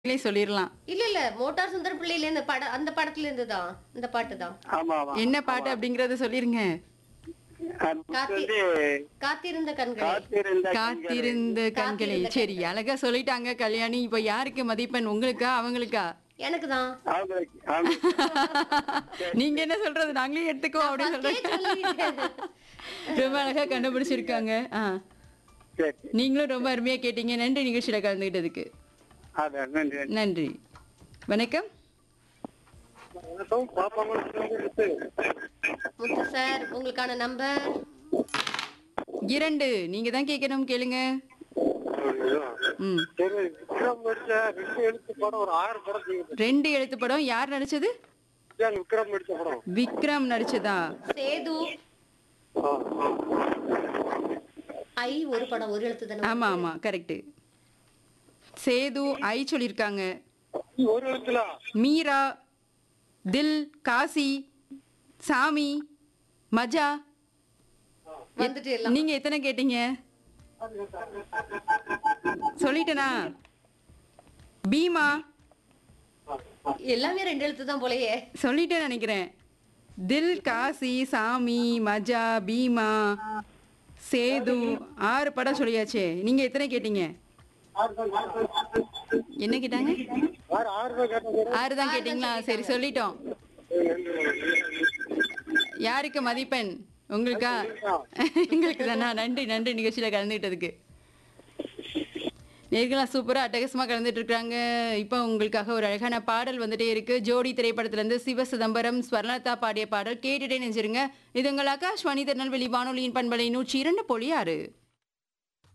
நீங்களே சொல்லிடலாம் இல்ல இல்ல மோட்டார் சுந்தர பிள்ளையில இந்த பட அந்த படத்துல இருந்து தான் இந்த பாட்டு தான் ஆமா ஆமா என்ன பாட்டு அப்படிங்கறத சொல்லிருங்க அது காத்தி- வந்து காத்திருந்த கண்களே காத்திருந்த காத்திருந்த கண்களே சரி அழகா சொல்லிட்டாங்க கல்யாணி இப்ப யாருக்கு மதிப்பெண் உங்களுக்கா அவங்களுக்கா எனக்கு தான் அவங்களுக்கு அவங்களுக்கு நீங்க என்ன சொல்றது நாங்களே எடுத்துக்கோ அப்படின்னு சொல்றேன் ரொம்ப அழகா கண்டுபிடிச்சிருக்காங்க ஆ சரி நீங்களும் ரொம்ப அருமையா கேட்டீங்க நன்றி நிகழ்ச்சியில கலந்துகிட்டதுக்கு அதான் நன்றி நன்றி வணக்கம் வணக்கம் பாப்பாங்க முத்து சார் உங்களுக்கான நம்பர் இரண்டு நீங்க தான் கேட்கணும் கேளுங்க ம் சரி விக்ரம் நடிச்ச ரெண்டு எழுத்து படம் ஒரு ஆயிரம் படம் செய்யுது ரெண்டு எழுத்து படம் யார் நடிச்சது விக்ரம் நடிச்ச படம் விக்ரம் நடிச்சதா சேது ஆ, ஆ. ஐ ஒரு படம் ஒரு எழுத்து தானே ஆமா ஆமா கரெக்ட் சேது ஐ சொல்லியிருக்காங்க ஒரு எழுத்துல மீரா தில் காசி சாமி மஜா வந்துட்டு எல்லாம் நீங்க எத்தனை கேட்டீங்க சொல்லிட்டேனா பீமா எல்லாமே ரெண்டு எழுத்து தான் போலயே சொல்லிட்டேன்னு நினைக்கிறேன் தில் காசி சாமி மஜா பீமா சேது ஆறு படம் சொல்லியாச்சே நீங்க எத்தனை கேட்டீங்க என்ன கேட்டாங்க ஆறு ஆறு ரூபாய் கேட்டேன் ஆறு தான் கேட்டீங்களா சரி சொல்லிட்டோம் யாருக்கு மதிப்பெண் உங்களுக்கா எங்களுக்கு தானா நன்றி நன்றி நிகழ்ச்சியில கலந்துக்கிட்டதுக்கு நேர்களா சூப்பரா அட்டகாசமா கலந்துட்டு இருக்காங்க இப்போ உங்களுக்காக ஒரு அழகான பாடல் வந்துட்டே இருக்கு ஜோடி திரைப்படத்துல இருந்து சிவ சிதம்பரம் ஸ்வர்ணலதா பாடிய பாடல் கேட்டுட்டே நெஞ்சிருங்க இது உங்கள் ஆகாஷ்வாணி திருநெல்வேலி வானொலியின் பண்பலை நூற்றி இரண்டு புள்ளி ஆறு